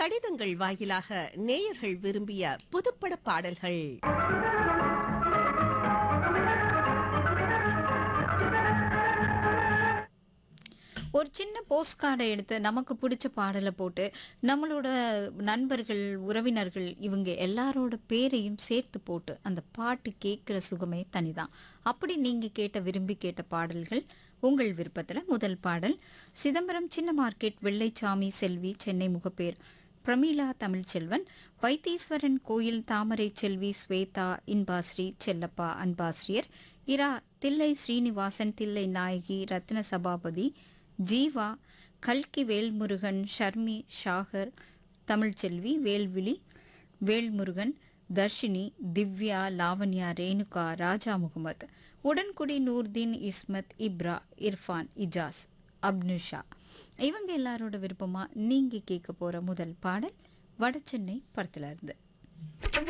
கடிதங்கள் வாயிலாக நேயர்கள் விரும்பிய புதுப்பட பாடல்கள் ஒரு சின்ன போஸ்ட் கார்டை எடுத்து நமக்கு பிடிச்ச பாடலை போட்டு நம்மளோட நண்பர்கள் உறவினர்கள் இவங்க எல்லாரோட பேரையும் சேர்த்து போட்டு அந்த பாட்டு கேட்குற சுகமே தனிதான் அப்படி நீங்கள் கேட்ட விரும்பி கேட்ட பாடல்கள் உங்கள் விருப்பத்தில் முதல் பாடல் சிதம்பரம் சின்ன மார்க்கெட் வெள்ளைச்சாமி செல்வி சென்னை முகப்பேர் பிரமீளா தமிழ்ச்செல்வன் வைத்தீஸ்வரன் கோயில் தாமரை செல்வி ஸ்வேதா இன்பாஸ்ரீ செல்லப்பா அன்பாஸ்ரியர் இரா தில்லை ஸ்ரீனிவாசன் தில்லை நாயகி ரத்ன சபாபதி ஜீவா கல்கி வேல்முருகன் ஷர்மி ஷாகர் தமிழ்ச்செல்வி வேல்விழி வேல்முருகன் தர்ஷினி திவ்யா லாவண்யா ரேணுகா ராஜா முகமது உடன்குடி நூர்தீன் இஸ்மத் இப்ரா இர்ஃபான் இஜாஸ் அப்னுஷா இவங்க எல்லாரோட விருப்பமா நீங்க கேட்க போற முதல் பாடல் வடசென்னை படத்துல இருந்து